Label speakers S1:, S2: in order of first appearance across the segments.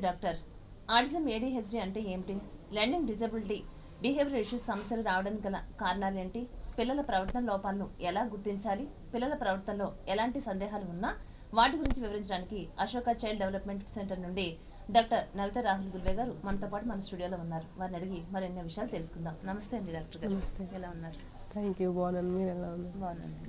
S1: Doctor autism ADHD అంటే ఏమిటి learning disability behaviour issues సమస్యలు రావడానికి గల కారణాలు ఏంటి పిల్లల ప్రవర్తన లోపాలను ఎలా గుర్తించాలి పిల్లల ప్రవర్తనలో ఎలాంటి సందేహాలు ఉన్నా వాటి గురించి వివరించడానికి అశోక చైల్డ్ డెవలప్మెంట్ సెంటర్ నుండి డాక్టర్ నవిత రాహుల్ గుల్వే గారు మనతో పాటు మన స్టూడియోలో ఉన్నారు వారిని అడిగి మరిన్ని విషయాలు తెలుసుకుందాం నమస్తే అండి డాక్టర్ గారు
S2: నమస్తే.
S1: ఎలా ఉన్నారు
S2: థ్యాంక్ యూ బాగున్నాను మీరు ఎలా ఉన్నారు
S1: బాగున్నానండి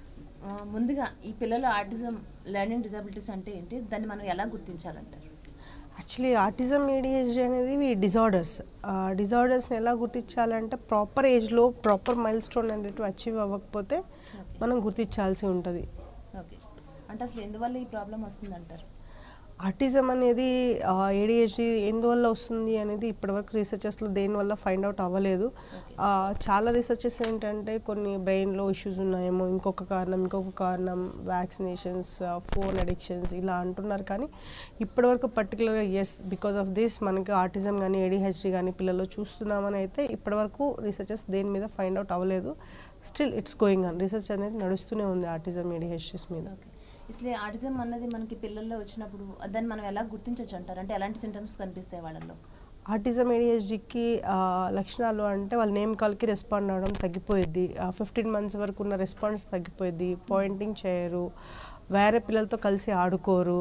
S1: ఆ, ముందుగా ఈ పిల్లల ఆటిజం లెర్నింగ్ డిజబిలిటీస్ అంటే ఏంటి దాన్ని మనం ఎలా గుర్తించాలంటారు
S2: యాక్చువల్లీ ఆటిజం ఏడిహెచ్డి అనేది ఇవి డిజార్డర్స్ డిజార్డర్స్ని ఎలా గుర్తించాలంటే ప్రాపర్ ఏజ్లో ప్రాపర్ మైల్ స్టోన్ అనేటివి అచీవ్ అవ్వకపోతే
S1: ఓకే
S2: మనం గుర్తించాల్సి ఉంటుంది
S1: ఓకే అంటే అసలు ఎందువల్ల ఈ ప్రాబ్లం వస్తుందంటారు
S2: ఆటిజం అనేది ఏడిహెచ్డి ఎందువల్ల వస్తుంది అనేది ఇప్పటివరకు రీసెర్చెస్లో దేనివల్ల ఫైండ్ అవుట్ అవ్వలేదు
S1: ఓకే
S2: ఆ, చాలా రీసెర్చెస్ ఏంటంటే కొన్ని బ్రెయిన్లో ఇష్యూస్ ఉన్నాయేమో ఇంకొక కారణం ఇంకొక కారణం వ్యాక్సినేషన్స్ ఫోన్ అడిక్షన్స్ ఇలా అంటున్నారు కానీ ఇప్పటివరకు పర్టికులర్గా ఎస్ బికాస్ ఆఫ్ దిస్ మనకి ఆటిజం కానీ ఏడిహెచ్డి కానీ పిల్లల్లో చూస్తున్నామని అయితే ఇప్పటివరకు రీసెర్చెస్ దేని మీద ఫైండ్ అవుట్ అవ్వలేదు still it's going on research అనేది నడుస్తూనే ఉంది ఆటిజం ఏడిహెచ్డిస్ మీద
S1: ఓకే అసలు ఆటిజం అన్నది మనకి పిల్లల్లో వచ్చినప్పుడు దాన్ని మనం ఎలా గుర్తించవచ్చు అంటారు అంటే ఎలాంటి సింటమ్స్ కనిపిస్తాయి వాళ్ళలో
S2: ఆటిజం ఏడిహెచ్డికి లక్షణాలు అంటే వాళ్ళ నేమ్ కాల్కి రెస్పాండ్ అవ్వడం తగ్గిపోయిద్ది ఫిఫ్టీన్ మంత్స్ వరకు ఉన్న రెస్పాన్స్ తగ్గిపోయిద్ది పాయింటింగ్ చేయరు వేరే పిల్లలతో కలిసి ఆడుకోరు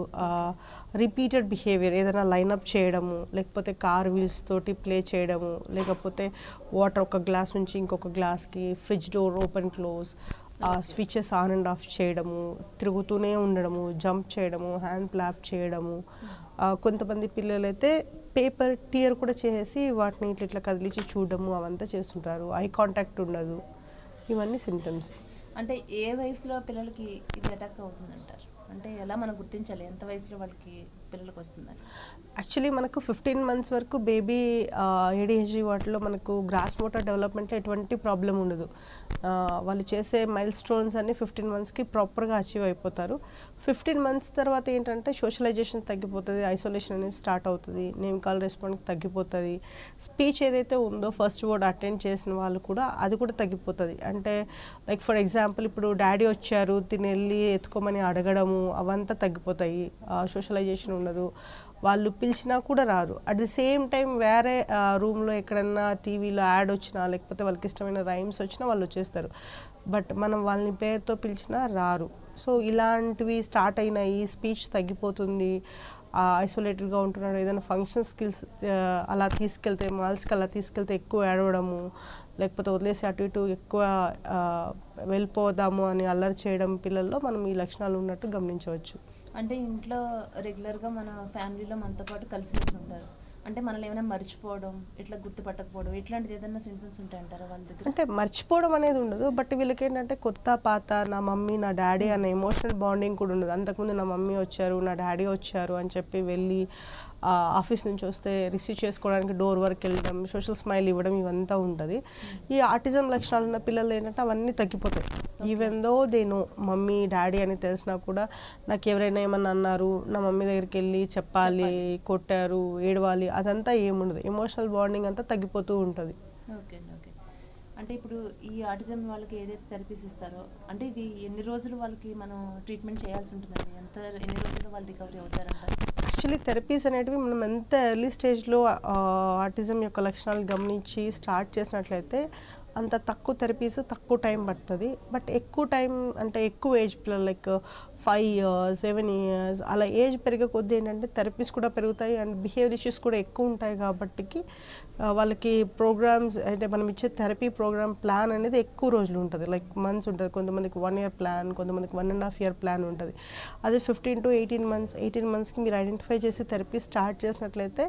S2: రిపీటెడ్ బిహేవియర్ ఏదైనా లైనప్ చేయడము లేకపోతే కార్ వీల్స్ తోటి ప్లే చేయడము లేకపోతే వాటర్ ఒక గ్లాస్ నుంచి ఇంకొక గ్లాస్కి fridge door open close switches on and off చేయడము తిరుగుతూనే ఉండడము జంప్ చేయడము హ్యాండ్ ప్లాప్ చేయడము ఆ, కొంతమంది పిల్లలైతే పేపర్ టియర్ కూడా చేసి వాటిని ఇట్లా ఇట్లా కదిలించి చూడడము అవంతా చేస్తుంటారు ఐ కాంటాక్ట్ ఉండదు ఇవన్నీ సిమ్టమ్స్
S1: అంటే ఏ వయసులో పిల్లలకి ఇది అటాక్ అవుతుందంటారు అంటే ఎలా మనం గుర్తించాలి ఎంత వయసులో వాళ్ళకి పిల్లలకు వస్తుందని
S2: యాక్చువల్లీ మనకు ఫిఫ్టీన్ మంత్స్ వరకు బేబీ ఏడిహెచ్డి వాటిలో మనకు గ్రాస్ మోటార్ డెవలప్మెంట్లో ఎటువంటి ప్రాబ్లం ఉండదు ఆ, వాళ్ళు చేసే మైల్ స్టోన్స్ అన్ని ఫిఫ్టీన్ మంత్స్కి ప్రాపర్గా అచీవ్ అయిపోతారు ఫిఫ్టీన్ మంత్స్ తర్వాత ఏంటంటే సోషలైజేషన్ తగ్గిపోతుంది ఐసోలేషన్ అనేది స్టార్ట్ అవుతుంది నేమ్ కాల్ రెస్పాండ్ తగ్గిపోతుంది స్పీచ్ ఏదైతే ఉందో ఫస్ట్ వర్డ్ అటెండ్ చేసిన వాళ్ళు కూడా అది కూడా తగ్గిపోతుంది అంటే లైక్ ఫర్ ఎగ్జాంపుల్ ఇప్పుడు డాడీ వచ్చారు తిని వెళ్ళి ఎత్తుకోమని అడగడము అవంతా తగ్గిపోతాయి సోషలైజేషన్ ఉండదు వాళ్ళు పిలిచినా కూడా రారు అట్ ది సేమ్ టైం వేరే రూమ్లో ఎక్కడన్నా టీవీలో యాడ్ వచ్చినా లేకపోతే వాళ్ళకి ఇష్టమైన రైమ్స్ వచ్చినా వాళ్ళు వచ్చేస్తారు బట్ మనం వాళ్ళని పేరుతో పిలిచినా రారు సో ఇలాంటివి స్టార్ట్ అయినాయి స్పీచ్ తగ్గిపోతుంది ఐసోలేటెడ్గా ఉంటున్నాడు ఏదైనా ఫంక్షన్ స్కిల్స్ అలా తీసుకెళ్తే మాల్స్కి అలా తీసుకెళ్తే ఎక్కువ ఏడవడము లేకపోతే వదిలేసి అటు ఇటు ఎక్కువ ఆ, వెళ్ళిపోదాము అని అల్లరి చేయడం పిల్లల్లో మనం ఈ లక్షణాలు ఉన్నట్టు గమనించవచ్చు
S1: అంటే ఇంట్లో రెగ్యులర్గా మన ఫ్యామిలీలో మనతో పాటు కలిసి ఉంటారు అంటే మనల్ని ఏమైనా మర్చిపోవడం ఇట్లా గుర్తుపట్టకపోవడం ఇట్లాంటిది ఏదైనా సింటమ్స్ ఉంటాయంటారా వాళ్ళ దగ్గర
S2: అంటే మర్చిపోవడం అనేది ఉండదు బట్ వీళ్ళకి ఏంటంటే కొత్త పాత నా మమ్మీ నా డాడీ అనే ఎమోషనల్ బాండింగ్ కూడా ఉండదు అంతకుముందు నా మమ్మీ వచ్చారు నా డాడీ వచ్చారు అని చెప్పి వెళ్ళి ఆ, ఆఫీస్ నుంచి వస్తే రిసీవ్ చేసుకోవడానికి డోర్ వరకు వెళ్ళడం సోషల్ స్మైల్ ఇవ్వడం ఇవంతా ఉంటుంది ఈ ఆటిజం లక్షణాలు ఉన్న పిల్లలు ఏంటంటే అవన్నీ తగ్గిపోతాయి ఈవెన్ దో దేను మమ్మీ డాడీ అని తెలిసినా కూడా నాకు ఎవరైనా ఏమన్నా అన్నారు నా మమ్మీ దగ్గరికి వెళ్ళి చెప్పాలి కొట్టారు ఏడవాలి అదంతా ఏముండదు ఎమోషనల్ బాండింగ్ అంతా తగ్గిపోతూ ఉంటుంది
S1: ఓకే అండి ఓకే అంటే ఇప్పుడు ఈ ఆటిజం వాళ్ళకి ఏదైతే థెరపీస్ ఇస్తారో అంటే ఇది ఎన్ని రోజులు వాళ్ళకి మనం ట్రీట్మెంట్ చేయాల్సి ఉంటుందండి ఎంత ఎన్ని రోజుల్లో వాళ్ళు రికవరీ అవుతారంటారు
S2: యాక్చువల్లీ థెరపీస్ అనేటివి మనం ఎంత ఎర్లీ స్టేజ్లో ఆటిజం యొక్క లక్షణాలు గమనించి స్టార్ట్ చేసినట్లయితే అంత తక్కువ థెరపీస్ తక్కువ టైం పడుతుంది బట్ ఎక్కువ టైం అంటే ఎక్కువ ఏజ్ పిల్లలు like five years seven years అలా ఏజ్ పెరిగే కొద్దీ ఏంటంటే థెరపీస్ కూడా పెరుగుతాయి అండ్ బిహేవియర్ ఇష్యూస్ కూడా ఎక్కువ ఉంటాయి కాబట్టి ఆ, వాళ్ళకి ప్రోగ్రామ్స్ అంటే మనం ఇచ్చే థెరపీ ప్రోగ్రామ్ ప్లాన్ అనేది ఎక్కువ రోజులు ఉంటుంది లైక్ మంత్స్ ఉంటుంది కొంతమందికి వన్ ఇయర్ ప్లాన్ కొంతమందికి one and half year plan ఉంటుంది అదే fifteen to eighteen months eighteen మంత్స్కి మీరు ఐడెంటిఫై చేసి థెరపీ స్టార్ట్ చేసినట్లయితే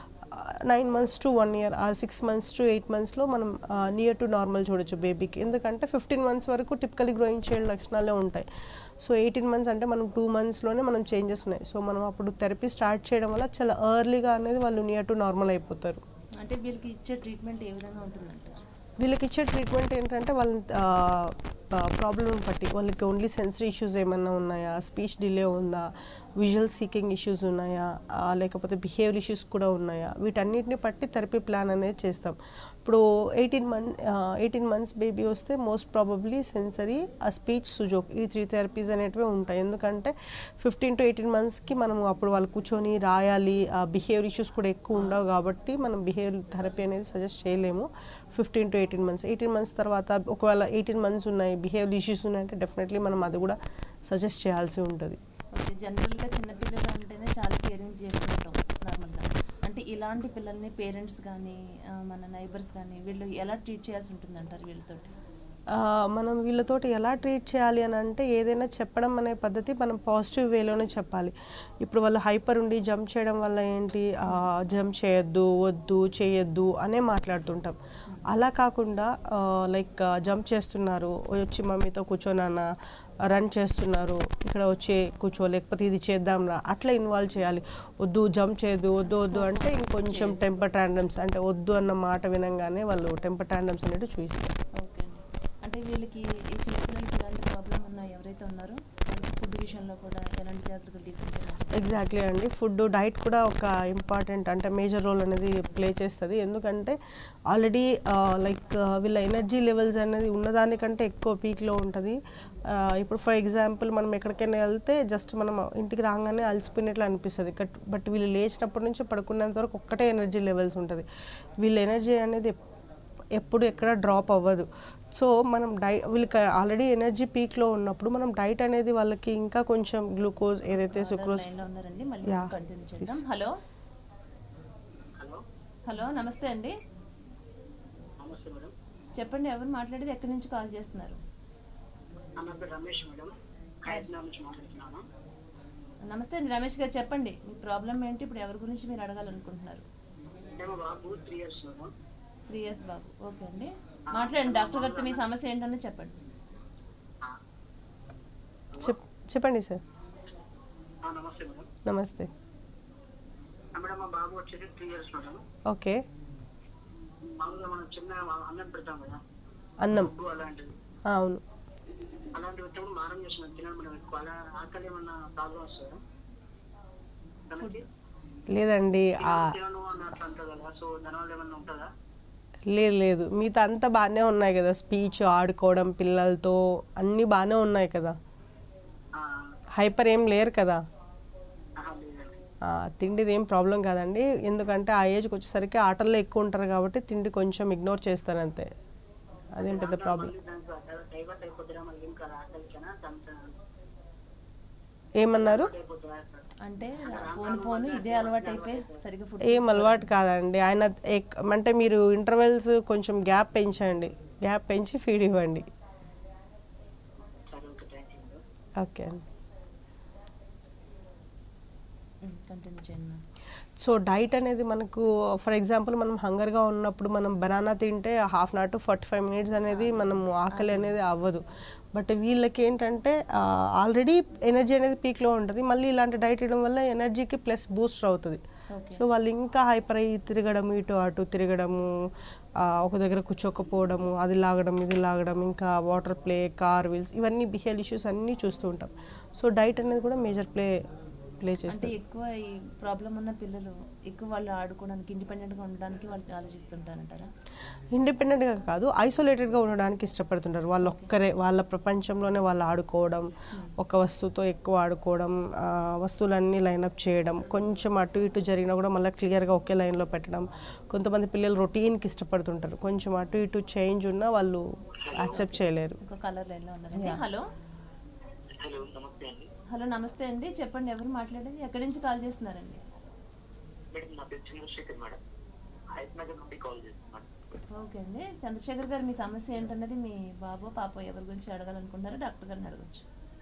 S2: nine months to one year or six months to eight మంత్స్లో మనం నియర్ టు నార్మల్ చూడొచ్చు బేబీకి ఎందుకంటే ఫిఫ్టీన్ మంత్స్ వరకు టిపికలీ గ్రోయింగ్ చైల్డ్ లక్షణాలే ఉంటాయి సో ఎయిటీన్ మంత్స్ అంటే మనం టూ మంత్స్లోనే మనం చేంజెస్ ఉన్నాయి సో మనం అప్పుడు థెరపీ స్టార్ట్ చేయడం వల్ల చాలా ఎర్లీగా అనేది వాళ్ళు నియర్ టు నార్మల్ అయిపోతారు
S1: అంటే వీళ్ళకి ఇచ్చే ట్రీట్మెంట్ ఏ విధంగా ఉంటుందంటారు
S2: వీళ్ళకి ఇచ్చే ట్రీట్మెంట్ ఏంటంటే వాళ్ళని ప్రాబ్లమ్ బట్టి వాళ్ళకి ఓన్లీ సెన్సరీ ఇష్యూస్ ఏమన్నా ఉన్నాయా స్పీచ్ డిలే ఉందా విజువల్ సీకింగ్ ఇష్యూస్ ఉన్నాయా ఆ, లేకపోతే బిహేవియర్ ఇష్యూస్ కూడా ఉన్నాయా వీటన్నిటిని బట్టి థెరపీ ప్లాన్ అనేది చేస్తాం ఇప్పుడు eighteen month eighteen months baby వస్తే most probably sensory uh speech Sujok ఈ త్రీ థెరపీస్ అనేటివి ఉంటాయి ఎందుకంటే ఫిఫ్టీన్ టు ఎయిటీన్ మంత్స్కి మనం అప్పుడు వాళ్ళు కూర్చొని రాయాలి ఆ బిహేవియర్ ఇష్యూస్ కూడా ఎక్కువ ఉండవు కాబట్టి మనం బిహేవియర్ థెరపీ అనేది సజెస్ట్ చేయలేము fifteen to eighteen months eighteen months తర్వాత ఒకవేళ ఎయిటీన్ మంత్స్ ఉన్నాయి బిహేవియర్ ఇష్యూస్ ఉన్నాయంటే డెఫినెట్లీ మనం అది కూడా సజెస్ట్ చేయాల్సి ఉంటుంది
S1: ఓకే జనరల్గా చిన్నపిల్లలు అంటేనే చాలా కేరింగ్ చేస్తుంటాం నార్మల్గా అంటే ఇలాంటి పిల్లల్ని పేరెంట్స్ కానీ మన నైబర్స్ కానీ వీళ్ళు ఎలా ట్రీట్ చేయాల్సి ఉంటుంది అంటారు వీళ్ళతోటి
S2: ఆ, మనం వీళ్ళతోటి ఎలా ట్రీట్ చేయాలి అని అంటే ఏదైనా చెప్పడం అనే పద్ధతి మనం పాజిటివ్ వేలోనే చెప్పాలి ఇప్పుడు వాళ్ళు హైపర్ ఉండి జంప్ చేయడం వల్ల ఏంటి జంప్ చేయొద్దు వద్దు చేయొద్దు అనే మాట్లాడుతుంటాం అలా కాకుండా లైక్ జంప్ చేస్తున్నారు వచ్చి మమ్మీతో కూర్చోనన్న రన్ చేస్తున్నారు ఇక్కడ వచ్చి కూర్చో లేకపోతే ఇది చేద్దాంరా అట్లా ఇన్వాల్వ్ చేయాలి వద్దు జంప్ చేయొద్దు వద్దు వద్దు అంటే ఇంకొంచెం టెంపర్ ట్యాండమ్స్ అంటే వద్దు అన్న మాట వినంగానే వాళ్ళు టెంపర్ ట్యాండమ్స్ అనేవి చూపిస్తారు
S1: ఓకే అండి అంటే వీళ్ళకి ఈ చిన్నపిల్లలకి ఇలాంటి ప్రాబ్లం ఉన్న ఎవరైతే ఉన్నారో వాళ్ళకి ఫుడ్ విషయంలో కూడా ఎలాంటి జాగ్రత్తలు తీసుకుంటే మంచిది?
S2: ఎగ్జాక్ట్లీ అండి ఫుడ్ డైట్ కూడా ఒక ఇంపార్టెంట్ అంటే మేజర్ రోల్ అనేది ప్లే చేస్తుంది ఎందుకంటే ఆల్రెడీ లైక్ వీళ్ళ ఎనర్జీ లెవెల్స్ అనేది ఉన్నదానికంటే ఎక్కువ పీక్లో ఉంటుంది ఇప్పుడు ఫర్ ఎగ్జాంపుల్ మనం ఎక్కడికైనా వెళ్తే జస్ట్ మనం ఇంటికి రాగానే అలసిపోయినట్లు అనిపిస్తుంది కట్ బట్ వీళ్ళు లేచినప్పటి నుంచి పడుకునేంత వరకు ఒక్కటే ఎనర్జీ లెవెల్స్ ఉంటుంది వీళ్ళ ఎనర్జీ అనేది ఎప్- ఎప్పుడు ఎక్కడ డ్రాప్ అవ్వదు సో మనం డై వీళ్ళకి ఆల్రెడీ ఎనర్జీ పీక్లో ఉన్నప్పుడు మనం డైట్ అనేది వాళ్ళకి ఇంకా కొంచెం గ్లూకోజ్ ఏదైతే
S1: Other
S2: సుక్రోజ్
S1: line లో ఉన్నారండి మళ్ళీ
S2: Yeah,
S1: కంటిన్యూ
S2: please.
S1: చేద్దాం హలో
S3: హలో
S1: హలో నమస్తే అండి
S3: నమస్తే మేడం
S1: చెప్పండి ఎవరు మాట్లాడేది ఎక్కడి నుంచి కాల్ చేస్తున్నారు
S3: నా పేరు రమేష్ మేడం హైదరాబాద్ నుంచి మాట్లాడుతున్నాను
S1: నమస్తే అండి రమేష్ గారు చెప్పండి మీ ప్రాబ్లం ఏంటి ఇప్పుడు ఎవరి గురించి మీరు అడగాలనుకుంటున్నారు
S3: మేము బాబు three years madam
S1: three years బాబు ఓకే అండి మాట్లాడండి డాక్టర్ గారితో మీ సమస్య ఏంటని చెప్పండి
S2: చెప్ చెప్పండి సార్
S3: ఆ, నమస్తే మేడం
S2: నమస్తే
S3: ఆ, మేడం మా బాబు వచ్చేసి త్రీ ఇయర్స్ మేడం
S2: ఓకే
S3: మామూలుగా మనం చిన్న అన్నం పెడతాం కదా
S2: అన్నం
S3: ఫుడ్ అలాంటివి
S2: ఆ, అవును
S3: అలాంటివి వచ్చినప్పుడు మారం చేస్తున్నాం తినడం మేడం ఎక్కువ అలా ఆకలి ఏమన్నా ప్రాబ్లం వస్తుందా తనకి
S2: లేదండి ఆ,
S3: తినను అన్నట్లు అంటారు కదా సో దానివల్ల ఏమన్నా ఉంటుందా
S2: లేదు లేదు మీతో అంతా బాగానే ఉన్నాయి కదా స్పీచ్ ఆడుకోవడం పిల్లలతో అన్నీ బాగానే ఉన్నాయి కదా
S3: ఆ,
S2: హైపర్ ఏం లేరు కదా
S3: ఆహా, లేదండి
S2: ఆ, తిండిది ఏం ప్రాబ్లం కాదండి ఎందుకంటే ఆ ఏజ్కి వచ్చేసరికి ఆటల్లో ఎక్కువ ఉంటారు కాబట్టి తిండి కొంచెం ఇగ్నోర్ చేస్తారు అంతే అదేం పెద్ద ప్రాబ్లం
S3: మళ్ళీ దానికి డైవర్ట్ అయిపోతుందా మళ్ళీ ఇంకా ఆకలికేనా దాంతో
S2: ఏమన్నారు
S3: అయిపోతుందా
S1: అంటే పోను పోను ఇదే అలవాటు అయిపోయి సరిగ్గా ఫుడ్
S2: ఏం అలవాటు కాదండి ఆయన ఎక్- అంటే మీరు ఇంటర్వెల్స్ కొంచెం గ్యాప్ పెంచండి గ్యాప్ పెంచి ఫీడ్ ఇవ్వండి
S3: సరే okay thank you madam
S2: okay అండి
S1: కంటిన్యూ చేయండి మ్యామ్
S2: సో డైట్ అనేది మనకు ఫర్ ఎగ్జాంపుల్ మనం హంగర్గా ఉన్నప్పుడు మనం బనానా తింటే half an hour to forty five minutes అనేది మనం ఆకలి అనేది అవ్వదు బట్ వీళ్ళకి ఏంటంటే ఆల్రెడీ ఎనర్జీ అనేది పీక్లో ఉంటుంది మళ్ళీ ఇలాంటి డైట్ ఇవ్వడం వల్ల ఎనర్జీకి ప్లస్ బూస్టర్ అవుతుంది
S1: ఓకే
S2: సో వాళ్ళు ఇంకా హైపర్ అయ్యి తిరగడం ఇటు అటు తిరగడము ఆ, ఒక దగ్గర కూర్చోకపోవడము అది లాగడం ఇది లాగడం ఇంకా వాటర్ ప్లే కార్ వీల్స్ ఇవన్నీ బిహేవియర్ ఇష్యూస్ అన్నీ చూస్తూ ఉంటాం సో డైట్ అనేది కూడా మేజర్ ప్లే ప్లే
S1: అంటే
S2: చేస్తుంది
S1: ఎక్కువ ఈ ప్రాబ్లం ఉన్న పిల్లలు ఎక్కువ వాళ్ళు ఆడుకోవడానికి ఇండిపెండెంట్ గా ఉండడానికి వాళ్ళు ఆలోచిస్తుంటారంటారా
S2: ఇండిపెండెంట్గా కాదు ఐసోలేటెడ్గా ఉండడానికి ఇష్టపడుతుంటారు వాళ్ళు ఒక్కరే వాళ్ళ ప్రపంచంలోనే వాళ్ళు ఆడుకోవడం ఒక వస్తువుతో ఎక్కువ ఆడుకోవడం ఆ, వస్తువులన్నీ లైనప్ చేయడం కొంచెం అటు ఇటు జరిగినా కూడా మళ్ళీ క్లియర్గా ఒకే లైన్లో పెట్టడం కొంతమంది పిల్లలు రొటీన్కి ఇష్టపడుతుంటారు కొంచెం అటు ఇటు చేంజ్ ఉన్నా వాళ్ళు యాక్సెప్ట్ చేయలేరు
S1: ఇంకో కలర్ లైన్ లో ఉన్నారండి హలో
S3: హలో నమస్తే అండి
S1: హలో నమస్తే అండి చెప్పండి ఎవరు మాట్లాడేది ఎక్కడి నుంచి కాల్ చేస్తున్నారండి
S3: మేడం నా పేరు చంద్రశేఖర్ మేడం హైదరాబాద్ నుండి కాల్ చేస్తున్నాను
S1: ఓకే అండి చంద్రశేఖర్ గారు మీ సమస్య ఏంటన్నది మీ బాబు పాప ఎవరి గురించి అడగాలనుకుంటున్నారో డాక్టర్ గారిని అడగచ్చు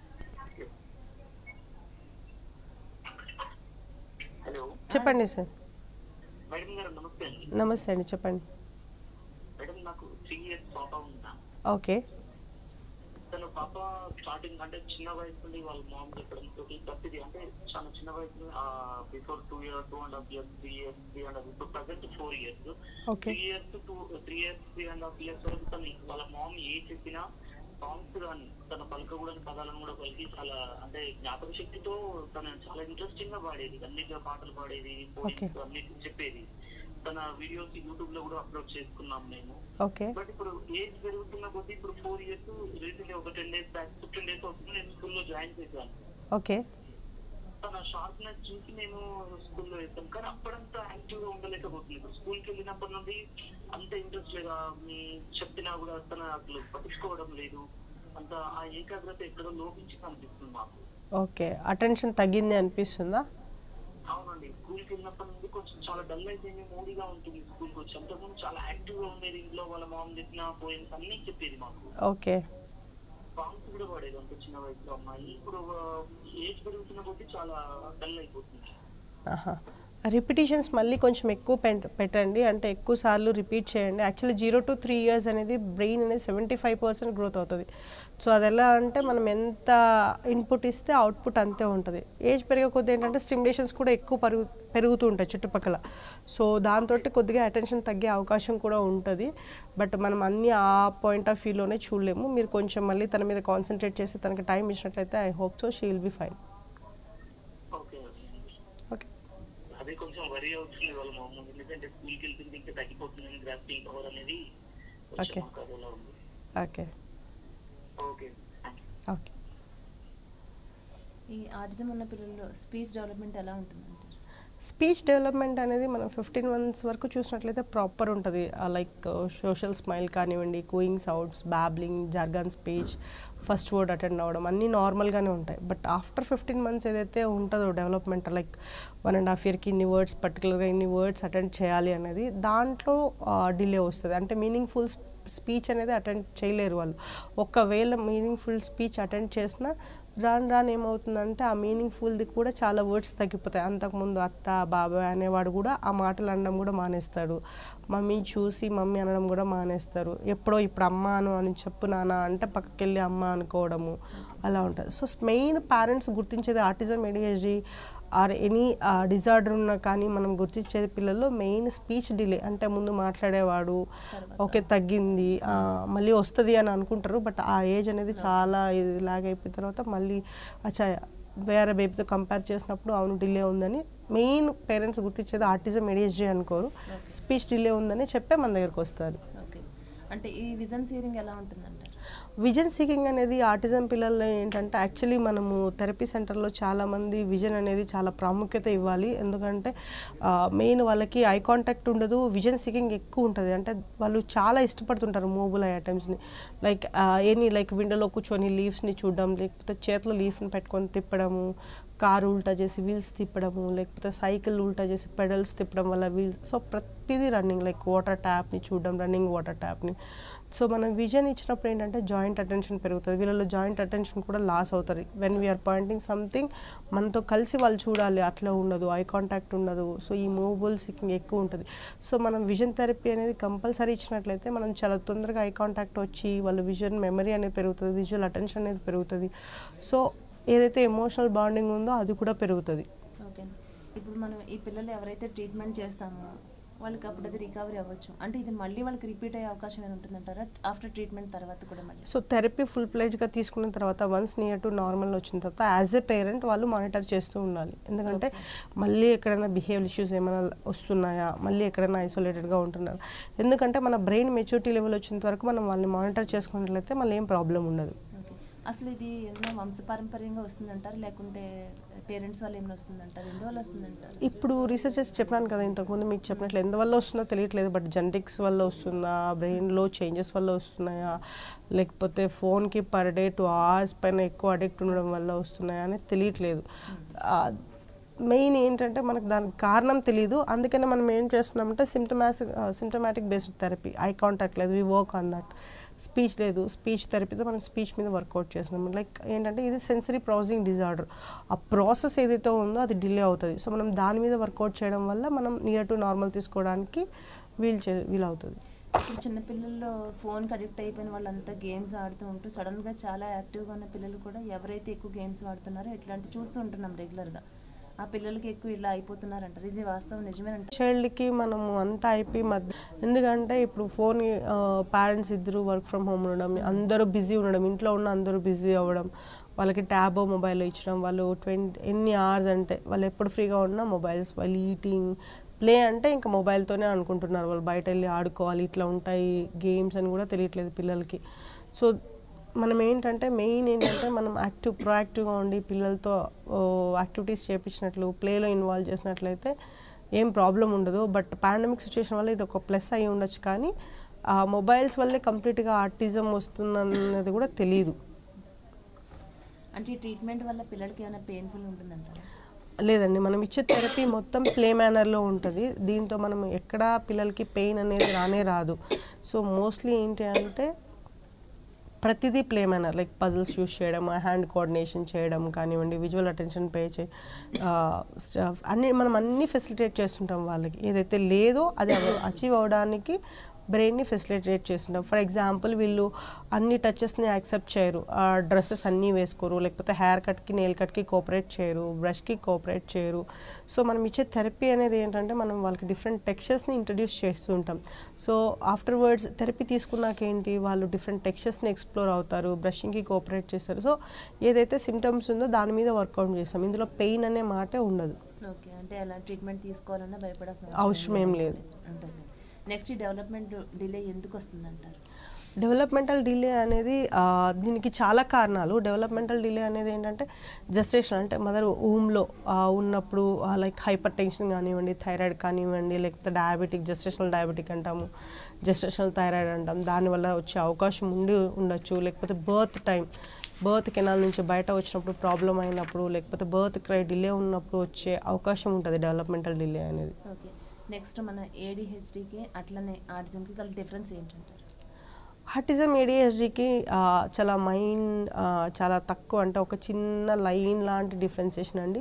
S3: హలో
S2: చెప్పండి సార్
S3: మేడం గారు నమస్తే అండి
S2: నమస్తే అండి చెప్పండి
S3: మేడం నాకు త్రీ ఇయర్స్ పాప ఉందా
S2: ఓకే
S3: తను పాప స్టార్టింగ్ అంటే చిన్న వయసు నుండి వాళ్ళ మామ్ చెప్పడం తోటి ప్రతిదీ అంటే చాలా చిన్న వయసు before two year two and half years three years three and half ఇప్పుడు present four years
S2: okay
S3: three years two three years three and half years వరకు తను వాళ్ళ మామ్ ఏ చెప్పినా సాంగ్స్ కానీ తన పలకకూడని పదాలను కూడా పలికి చాలా అంటే జ్ఞాపక శక్తితో తన చాలా ఇంట్రెస్టింగ్ గా పాడేది అన్నిటిగా పాటలు పాడేది పోయిమ్స్ అన్నిటి చెప్పేది తన వీడియోస్ యూట్యూబ్ లో కూడా అప్లోడ్ చేసుకున్నాం మేము
S2: ఓకే
S3: బట్ ఇప్పుడు ఏజ్ పెరుగుతున్న కొద్దీ ఇప్పుడు ఫోర్ ఇయర్స్ రీసెంట్ ఒక ten days back fifteen days అవుతుంది నేను స్కూల్లో జాయిన్ చేశాను
S2: ఓకే
S3: తన షార్ప్నెస్ చూసి నేను స్కూల్లో వేస్తాను కానీ అప్పుడంతా యాక్టివ్ గా ఉండలేకపోతుంది ఇప్పుడు స్కూల్కి వెళ్ళినప్పటి నుండి అంత ఇంట్రెస్ట్ లేదా మీ చెప్పినా కూడా తన అసలు పట్టించుకోవడం లేదు అంత ఆ ఏకాగ్రత ఎక్కడో లోపించి కనిపిస్తుంది మాకు
S2: ఓకే అటెన్షన్ తగ్గింది అనిపిస్తుందా
S3: అవునండి స్కూల్కి వెళ్ళినప్పటి నుండి కొంచెం చాలా డల్ అయిపోయింది మూడీగా ఉంటుంది స్కూల్కి వచ్చి అంతకుముందు చాలా యాక్టివ్ గా ఉండేది ఇంట్లో వాళ్ళ మామ చెప్పిన పోయిమ్స్ అన్ని చెప్పేది మాకు
S2: ఓకే
S3: సాంగ్స్ కూడా పాడేది అంత చిన్న వయసులో అమ్మాయి ఇప్పుడు ఏజ్ పెరుగుతున్న కొద్దీ చాలా డల్ అయిపోతుంది
S2: ఆహా రిపిటేషన్స్ మళ్ళీ కొంచెం ఎక్కువ పెన్- పెట్టండి అంటే ఎక్కువ సార్లు రిపీట్ చేయండి actually zero to three years అనేది బ్రెయిన్ అనేది సెవెంటీ ఫైవ్ పర్సెంట్ గ్రోత్ అవుతుంది సో అది ఎలా అంటే మనం ఎంత ఇన్పుట్ ఇస్తే అవుట్పుట్ అంతే ఉంటుంది ఏజ్ పెరిగే కొద్ది ఏంటంటే స్టిమ్యులేషన్స్ కూడా ఎక్కువ పెరుగు పెరుగుతూ ఉంటాయి చుట్టుపక్కల సో దాంతో కొద్దిగా అటెన్షన్ తగ్గే అవకాశం కూడా ఉంటుంది బట్ మనం అన్ని ఆ పాయింట్ ఆఫ్ వ్యూలోనే చూడలేము మీరు కొంచెం మళ్ళీ తన మీద కాన్సన్ట్రేట్ చేసి తనకి టైం ఇచ్చినట్లయితే I hope so she will be fine
S3: okay
S2: okay
S3: అదే కొంచెం వరి అవుతుంది వాళ్ళ మామూలు ఎందుకంటే స్కూల్కి వెళ్తుంది ఇంకా తగ్గిపోతుంది గ్రాఫింగ్ పవర్ అనేది
S2: Okay.
S3: కొంచెం మాకు అదోలా ఉంది
S2: ఓకే
S3: ఓకే
S2: ఓకే
S1: ఈ ఆటిజం ఉన్న పిల్లల్లో స్పీచ్ డెవలప్మెంట్ ఎలా ఉంటుందంటారు
S2: స్పీచ్ డెవలప్మెంట్ అనేది మనం ఫిఫ్టీన్ మంత్స్ వరకు చూసినట్లయితే ప్రాపర్ ఉంటుంది లైక్ సోషల్ స్మైల్ కానివ్వండి cooing sounds babbling jargon speech first word attend అవ్వడం అన్నీ నార్మల్గానే ఉంటాయి బట్ ఆఫ్టర్ ఫిఫ్టీన్ మంత్స్ ఏదైతే ఉంటుందో development like one and half ఇయర్కి ఇన్ని వర్డ్స్ పర్టికులర్గా ఇన్ని వర్డ్స్ అటెండ్ చేయాలి అనేది దాంట్లో డిలే వస్తుంది అంటే మీనింగ్ఫుల్ స్పీచ్ అనేది అటెండ్ చేయలేరు వాళ్ళు ఒకవేళ మీనింగ్ఫుల్ స్పీచ్ అటెండ్ చేసినా రాను రాను ఏమవుతుందంటే ఆ మీనింగ్ఫుల్ది కూడా చాలా వర్డ్స్ తగ్గిపోతాయి అంతకుముందు అత్త బాబాయ్ అనేవాడు కూడా ఆ మాటలు అనడం కూడా మానేస్తాడు మమ్మీ చూసి మమ్మీ అనడం కూడా మానేస్తారు ఎప్పుడో ఇప్పుడు అమ్మ అను అని చెప్పు నాన్న అంటే పక్కకి వెళ్ళి అమ్మ అనుకోవడము అలా ఉంటుంది సో మెయిన్ పేరెంట్స్ గుర్తించేది autism ADHD or any disorder ఉన్నా కానీ మనం గుర్తించేది పిల్లల్లో మెయిన్ స్పీచ్ డిలే అంటే ముందు మాట్లాడేవాడు ఓకే తగ్గింది ఆ, మళ్ళీ వస్తుంది అని అనుకుంటారు బట్ ఆ ఏజ్ అనేది చాలా ఇలాగ అయిపోయిన తర్వాత మళ్ళీ అచ్చా వేరే బేబీతో కంపేర్ చేసినప్పుడు అవును డిలే ఉందని మెయిన్ పేరెంట్స్ గుర్తించేది ఆర్టిజం ఏడిహెచ్డి అనుకోరు స్పీచ్ డిలే ఉందని చెప్పే మన దగ్గరకు వస్తారు
S1: ఓకే అంటే ఈ విజన్ సీరింగ్ ఎలా ఉంటుందంటారు
S2: విజన్ సీకింగ్ అనేది ఆటిజం పిల్లల్లో ఏంటంటే యాక్చువల్లీ మనము థెరపీ సెంటర్లో చాలామంది విజన్ అనేది చాలా ప్రాముఖ్యత ఇవ్వాలి ఎందుకంటే మెయిన్ వాళ్ళకి ఐ కాంటాక్ట్ ఉండదు విజన్ సీకింగ్ ఎక్కువ ఉంటుంది అంటే వాళ్ళు చాలా ఇష్టపడుతుంటారు మూవబుల్ ఐటమ్స్ని లైక్ ఎనీ లైక్ విండోలో కూర్చొని లీవ్స్ని చూడడం లేకపోతే చేతిలో లీఫ్ని పెట్టుకొని తిప్పడము కారు ఉల్టా చేసి వీల్స్ తిప్పడము లేకపోతే సైకిల్ ఉల్టా చేసి పెడల్స్ తిప్పడం వల్ల వీల్స్ సో ప్రతిదీ రన్నింగ్ లైక్ వాటర్ ట్యాప్ని చూడడం రన్నింగ్ వాటర్ ట్యాప్ని సో మనం విజన్ ఇచ్చినప్పుడు ఏంటంటే జాయింట్ అటెన్షన్ పెరుగుతుంది వీళ్ళలో జాయింట్ అటెన్షన్ కూడా లాస్ అవుతుంది వెన్ వీఆర్ పాయింటింగ్ సంథింగ్ మనతో కలిసి వాళ్ళు చూడాలి అట్లా ఉండదు ఐ కాంటాక్ట్ ఉండదు సో ఈ మూవబుల్ సిక్కింగ్ ఎక్కువ ఉంటుంది సో మనం విజన్ థెరపీ అనేది కంపల్సరీ ఇచ్చినట్లయితే మనం చాలా తొందరగా ఐ కాంటాక్ట్ వచ్చి వాళ్ళ విజన్ మెమరీ అనేది పెరుగుతుంది విజువల్ అటెన్షన్ అనేది పెరుగుతుంది సో ఏదైతే ఎమోషనల్ బాండింగ్ ఉందో అది కూడా పెరుగుతుంది
S1: ఓకే ఇప్పుడు మనం ఈ పిల్లలు ఎవరైతే ట్రీట్మెంట్ చేస్తామో వాళ్ళకి అప్పుడు అది రికవరీ అవ్వచ్చు అంటే ఇది మళ్ళీ వాళ్ళకి రిపీట్ అయ్యే అవకాశం ఏమైనా ఉంటుందంటారా ఆఫ్టర్ ట్రీట్మెంట్ తర్వాత కూడా మళ్ళీ
S2: సో థెరపీ ఫుల్ ప్లేజ్గా తీసుకున్న తర్వాత వన్స్ నియర్ టు నార్మల్ వచ్చిన తర్వాత యాజ్ ఎ పేరెంట్ వాళ్ళు మానిటర్ చేస్తూ ఉండాలి ఎందుకంటే మళ్ళీ ఎక్కడైనా బిహేవియర్ ఇష్యూస్ ఏమైనా వస్తున్నాయా మళ్ళీ ఎక్కడైనా ఐసోలేటెడ్గా ఉంటున్నారా ఎందుకంటే మన బ్రెయిన్ మెచ్యూరిటీ లెవెల్ వచ్చినంత వరకు మనం వాళ్ళని మానిటర్ చేసుకున్నట్లయితే మళ్ళీ ఏం ప్రాబ్లం ఉండదు
S1: ఓకే అసలు ఇది ఏమైనా వంశపారంపర్యంగా వస్తుందంటారు లేకుంటే పేరెంట్స్ వల్ల ఏమైనా వస్తుందంటారు ఎందువల్ల వస్తుందంటారు
S2: ఇప్పుడు రీసెర్చెస్ చెప్పాను కదా ఇంతకుముందు మీకు చెప్పినట్లు ఎందువల్ల వస్తుందో తెలియట్లేదు బట్ జెనటిక్స్ వల్ల వస్తుందా బ్రెయిన్లో చేంజెస్ వల్ల వస్తున్నాయా లేకపోతే ఫోన్కి పర్ డే టూ అవర్స్ పైన ఎక్కువ అడిక్ట్ ఉండడం వల్ల వస్తున్నాయా అనేది తెలియట్లేదు మెయిన్ ఏంటంటే మనకు దానికి కారణం తెలియదు అందుకనే మనం ఏం చేస్తున్నామంటే symptomatic symptomatic based therapy eye contact లేదు we work on that speech లేదు స్పీచ్ థెరపీతో మనం స్పీచ్ మీద వర్కౌట్ చేస్తున్నాం లైక్ ఏంటంటే ఇది సెన్సరీ ప్రాసెసింగ్ డిజార్డర్ ఆ ప్రాసెస్ ఏదైతే ఉందో అది డిలే అవుతుంది సో మనం దాని మీద వర్కౌట్ చేయడం వల్ల మనం నియర్ టు నార్మల్ తీసుకోవడానికి వీల్ చే వీలవుతుంది
S1: ఇప్పుడు చిన్నపిల్లల్లో ఫోన్కి అడిక్ట్ అయిపోయిన వాళ్ళంతా గేమ్స్ ఆడుతూ ఉంటూ సడన్గా చాలా యాక్టివ్గా ఉన్న పిల్లలు కూడా ఎవరైతే ఎక్కువ గేమ్స్ వాడుతున్నారో ఇట్లాంటి చూస్తూ ఉంటున్నాం రెగ్యులర్గా ఆ పిల్లలకి ఎక్కువ ఇలా అయిపోతున్నారంటారు ఇది వాస్తవం నిజమేనంటారు
S2: చైల్డ్కి మనము అంతా అయిపోయి మధ్య ఎందుకంటే ఇప్పుడు ఫోన్ పేరెంట్స్ ఇద్దరు వర్క్ ఫ్రమ్ హోమ్ ఉండడం అందరూ బిజీ ఉండడం ఇంట్లో ఉన్న అందరూ బిజీ అవ్వడం వాళ్ళకి ట్యాబ్ మొబైల్ ఇచ్చడం వాళ్ళు ట్వంటీ ఎన్ని అవర్స్ అంటే వాళ్ళు ఎప్పుడు ఫ్రీగా ఉన్నా మొబైల్స్ వాళ్ళు ఈటింగ్ ప్లే అంటే ఇంకా మొబైల్తోనే అనుకుంటున్నారు వాళ్ళు బయట వెళ్ళి ఆడుకోవాలి ఇట్లా ఉంటాయి గేమ్స్ అని కూడా తెలియట్లేదు పిల్లలకి సో మనం ఏంటంటే మెయిన్ ఏంటంటే మనం యాక్టివ్ ప్రొయాక్టివ్గా ఉండి పిల్లలతో యాక్టివిటీస్ చేపించినట్లు ప్లేలో ఇన్వాల్వ్ చేసినట్లయితే ఏం ప్రాబ్లం ఉండదు బట్ పాండమిక్ సిచ్యువేషన్ వల్ల ఇది ఒక ప్లస్ అయ్యి ఉండొచ్చు కానీ ఆ మొబైల్స్ వల్లే కంప్లీట్గా ఆర్టిజం వస్తుందన్నది కూడా తెలియదు
S1: అంటే ఈ ట్రీట్మెంట్ వల్ల పిల్లలకి ఏమైనా పెయిన్ఫుల్ ఉంటుందంటారా
S2: లేదండి మనం ఇచ్చే థెరపీ మొత్తం ప్లే మేనర్లో ఉంటుంది దీంతో మనం ఎక్కడా పిల్లలకి పెయిన్ అనేది రానే రాదు సో మోస్ట్లీ ఏంటి అంటే ప్రతిదీ play manner like puzzles use చేయడం హ్యాండ్ కోఆర్డినేషన్ చేయడం కానివ్వండి విజువల్ అటెన్షన్ పే చే అన్ని మనం అన్నీ ఫెసిలిటేట్ చేస్తుంటాం వాళ్ళకి ఏదైతే లేదో అది అచీవ్ అవ్వడానికి బ్రెయిన్ని ఫెసిలిటేట్ చేస్తుంటాం ఫర్ ఎగ్జాంపుల్ వీళ్ళు అన్ని టచెస్ని యాక్సెప్ట్ చేయరు డ్రెస్సెస్ అన్నీ వేసుకోరు లేకపోతే హెయిర్ కట్కి నెయిల్ కట్కి కోఆపరేట్ చేయరు బ్రష్కి కోఆపరేట్ చేయరు సో మనం ఇచ్చే థెరపీ అనేది ఏంటంటే మనం వాళ్ళకి డిఫరెంట్ టెక్స్చర్స్ని ఇంట్రడ్యూస్ చేస్తూ ఉంటాం సో ఆఫ్టర్ వర్డ్స్ థెరపీ తీసుకున్నాక ఏంటి వాళ్ళు డిఫరెంట్ టెక్స్చర్స్ని ఎక్స్ప్లోర్ అవుతారు బ్రషింగ్కి కోఆపరేట్ చేస్తారు సో ఏదైతే సిమ్టమ్స్ ఉందో దాని మీద వర్కౌట్ చేస్తాం ఇందులో పెయిన్ అనే మాటే ఉండదు
S1: ఓకే అంటే అలా ట్రీట్మెంట్ తీసుకోవాలన్నా భయపడాల్సిన
S2: అవసరం ఏం లేదు.
S1: ఉంటుంది నెక్స్ట్ ఈ డెవలప్మెంట్ డిలే ఎందుకు వస్తుందంటారు
S2: డెవలప్మెంటల్ డిలే అనేది ఆ, దీనికి చాలా కారణాలు డెవలప్మెంటల్ డిలే అనేది ఏంటంటే జస్టేషన్ అంటే మదర్ ఊమ్లో ఉన్నప్పుడు లైక్ హైపర్ టెన్షన్ కానివ్వండి థైరాయిడ్ కానివ్వండి లేకపోతే డయాబెటిక్ జస్టేషనల్ డయాబెటిక్ అంటాము జస్టేషనల్ థైరాయిడ్ అంటాం దానివల్ల వచ్చే అవకాశం ఉండి ఉండొచ్చు లేకపోతే బర్త్ టైం బర్త్ కెనాల్ నుంచి బయట వచ్చినప్పుడు ప్రాబ్లం అయినప్పుడు లేకపోతే బర్త్ క్రై డిలే ఉన్నప్పుడు వచ్చే అవకాశం ఉంటుంది డెవలప్మెంటల్ డిలే అనేది
S1: ఓకే నెక్స్ట్ మన ఏడిహెచ్డికి అట్లనే ఆర్టిజంకి గల డిఫరెన్స్ ఏంటంటారు
S2: ఆర్టిజం ఏడిహెచ్డికి చాలా మైండ్ చాలా తక్కువ అంటే ఒక చిన్న లైన్ లాంటి డిఫరెన్సేషన్ అండి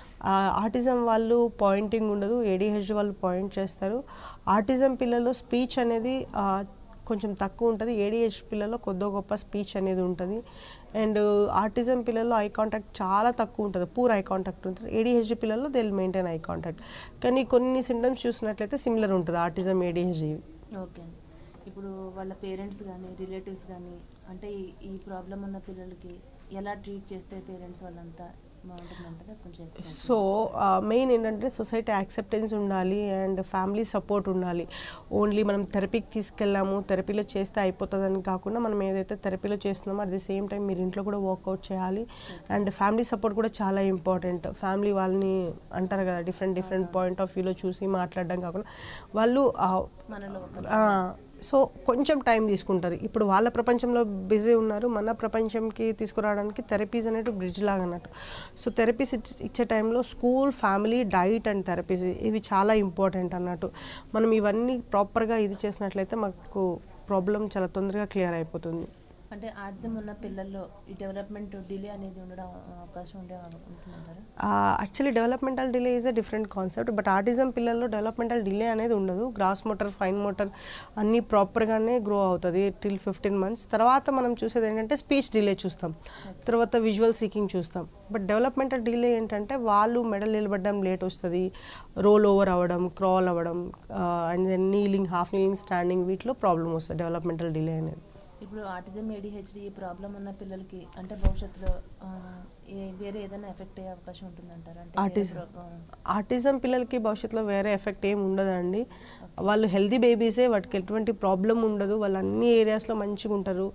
S2: ఆర్టిజం వాళ్ళు పాయింటింగ్ ఉండదు ఏడిహెచ్డి వాళ్ళు పాయింట్ చేస్తారు ఆర్టిజం పిల్లల్లో స్పీచ్ అనేది ఆ, కొంచెం తక్కువ ఉంటుంది ఏడిహెచ్ పిల్లల్లో కొద్దో గొప్ప స్పీచ్ అనేది ఉంటుంది అండ్ ఆర్టిజం పిల్లల్లో ఐ కాంటాక్ట్ చాలా తక్కువ ఉంటుంది పూర్ ఐ కాంటాక్ట్ ఉంటుంది ఏడిహెచ్డి పిల్లల్లో దే మెయింటైన్ ఐ కాంటాక్ట్ కానీ కొన్ని సిమ్టమ్స్ చూసినట్లయితే సిమిలర్ ఉంటుంది ఆర్టిజం ఏడిహెచ్డి
S1: ఓకే అండి ఇప్పుడు వాళ్ళ పేరెంట్స్ కానీ రిలేటివ్స్ కానీ అంటే ఈ- ఈ ప్రాబ్లం ఉన్న పిల్లలకి ఎలా ట్రీట్ చేస్తే పేరెంట్స్ వాళ్ళంతా బాగుంటుందంటారా కొంచెం explain
S2: సో మెయిన్ ఏంటంటే సొసైటీ యాక్సెప్టెన్స్ ఉండాలి అండ్ ఫ్యామిలీ సపోర్ట్ ఉండాలి ఓన్లీ మనం థెరపీకి తీసుకెళ్ళాము థెరపీలో చేస్తే అయిపోతుందని కాకుండా మనం ఏదైతే థెరపీలో చేస్తున్నామో అట్ ది సేమ్ టైం మీరు ఇంట్లో కూడా వర్కౌట్ చేయాలి అండ్ ఫ్యామిలీ సపోర్ట్ కూడా చాలా ఇంపార్టెంట్ ఫ్యామిలీ వాళ్ళని అంటారు కదా డిఫరెంట్ డిఫరెంట్ పాయింట్ ఆఫ్ వ్యూలో చూసి మాట్లాడడం కాకుండా వాళ్ళు ఆ,
S1: మనలో ఒక
S2: ఆ, సో కొంచెం టైం తీసుకుంటారు ఇప్పుడు వాళ్ళ ప్రపంచంలో బిజీ ఉన్నారు మన ప్రపంచంకి తీసుకురావడానికి థెరపీస్ అనేవి బ్రిడ్జ్ లాగా అన్నట్టు సో థెరపీస్ ఇచ్చే టైంలో school family diet and therapies ఇవి చాలా ఇంపార్టెంట్ అన్నట్టు మనం ఇవన్నీ ప్రాపర్గా ఇది చేసినట్లయితే మాకు ప్రాబ్లం చాలా తొందరగా క్లియర్ అయిపోతుంది
S1: అంటే ఆర్టిజం ఉన్న పిల్లల్లో ఈ డెవలప్మెంట్ డిలే అనేది ఉండడం అవకాశం ఉండే ఉంటుందంటారా
S2: actually developmental delay is a different concept but autism పిల్లల్లో డెవలప్మెంటల్ డిలే అనేది ఉండదు గ్రాస్ మోటార్ ఫైన్ మోటార్ అన్నీ ప్రాపర్గానే గ్రో అవుతుంది టిల్ ఫిఫ్టీన్ మంత్స్ తర్వాత మనం చూసేది ఏంటంటే స్పీచ్ డిలే చూస్తాం తర్వాత విజువల్ సీకింగ్ చూస్తాం బట్ డెవలప్మెంటల్ డిలే ఏంటంటే వాళ్ళు మెడల్ నిలబడడం లేట్ వస్తుంది రోల్ ఓవర్ అవ్వడం క్రాల్ అవ్వడం and then kneeling half kneeling standing వీటిలో ప్రాబ్లమ్ వస్తుంది డెవలప్మెంటల్ డిలే అనేది
S1: ఇప్పుడు ఆర్టిజం ఏడిహెచ్డి ఈ ప్రాబ్లం ఉన్న పిల్లలకి అంటే భవిష్యత్తులో ఆ, ఏ- వేరే ఏదైనా ఎఫెక్ట్ అయ్యే అవకాశం ఉంటుందంటారా అంటే వేరే
S2: Autism.
S1: ప్ర- ఆ,
S2: ఆర్టిజం పిల్లలకి భవిష్యత్తులో వేరే ఎఫెక్ట్ ఏమి ఉండదండి వాళ్ళు హెల్దీ బేబీసే వాటికి ఎటువంటి ప్రాబ్లం ఉండదు వాళ్ళు అన్ని ఏరియాస్లో మంచిగా ఉంటారు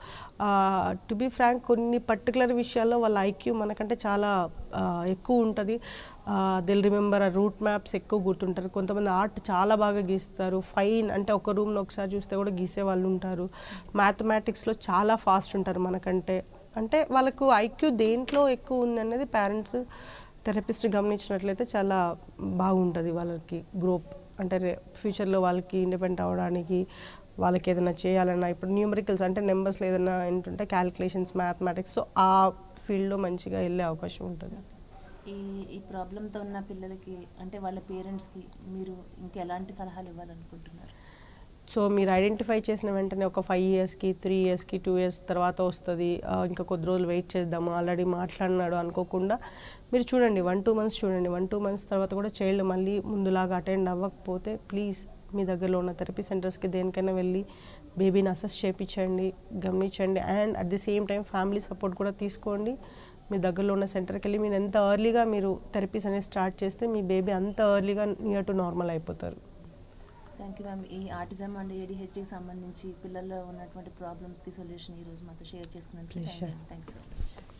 S2: టు బీ ఫ్రాంక్ కొన్ని పర్టికులర్ విషయాల్లో వాళ్ళ ఐక్యూ మనకంటే చాలా ఆ, ఎక్కువ ఉంటుంది they'll remember uh route maps ఎక్కువ గుర్తుంటారు కొంతమంది ఆర్ట్ చాలా బాగా గీస్తారు ఫైన్ అంటే ఒక రూమ్లో ఒకసారి చూస్తే కూడా గీసే వాళ్ళు ఉంటారు మ్యాథమెటిక్స్లో చాలా ఫాస్ట్ ఉంటారు మనకంటే అంటే వాళ్ళకు ఐక్యూ దేంట్లో ఎక్కువ ఉంది అనేది పేరెంట్స్ థెరపిస్ట్ గమనించినట్లయితే చాలా బాగుంటుంది వాళ్ళకి గ్రోప్ అంటే రే ఫ్యూచర్లో వాళ్ళకి ఇండిపెండెంట్ అవ్వడానికి వాళ్ళకి ఏదైనా చేయాలన్నా ఇప్పుడు న్యూమరికల్స్ అంటే నెంబర్స్లో ఏదైనా ఏంటంటే క్యాలిక్యులేషన్స్ మ్యాథమెటిక్స్ సో ఆ ఫీల్డ్లో మంచిగా వెళ్ళే అవకాశం ఉంటుంది
S1: ఈ ఈ ప్రాబ్లంతో ఉన్న పిల్లలకి అంటే వాళ్ళ పేరెంట్స్కి మీరు ఇంకెలాంటి సలహాలు ఇవ్వాలనుకుంటున్నారు
S2: సో మీరు ఐడెంటిఫై చేసిన వెంటనే ఒక ఫైవ్ ఇయర్స్కి త్రీ ఇయర్స్కి టూ ఇయర్స్ తర్వాత వస్తుంది ఆ, ఇంకా కొద్ది రోజులు వెయిట్ చేద్దాము ఆల్రెడీ మాట్లాడినాడు అనుకోకుండా మీరు చూడండి వన్ టూ మంత్స్ చూడండి వన్ టూ మంత్స్ తర్వాత కూడా చైల్డ్ మళ్ళీ ముందులాగా అటెండ్ అవ్వకపోతే ప్లీజ్ మీ దగ్గరలో ఉన్న థెరపీ సెంటర్స్కి దేనికైనా వెళ్ళి బేబీని అసెస్ చేయించండి గమనించండి and at the same time family support కూడా తీసుకోండి మీ దగ్గరలో ఉన్న సెంటర్కి వెళ్ళి మీరు ఎంత ఎర్లీగా మీరు థెరపీస్ అనేది స్టార్ట్ చేస్తే మీ బేబీ అంత ఎర్లీగా నియర్ టు నార్మల్ అయిపోతారు
S1: థ్యాంక్ యూ మ్యామ్ ఈ ఆటిజం అండ్ ఏడిహెచ్డికి సంబంధించి పిల్లల్లో ఉన్నటువంటి ప్రాబ్లమ్స్కి సొల్యూషన్ ఈ రోజు మాతో షేర్ చేసుకున్నందుకు
S2: Pleasure.
S1: Thank you so much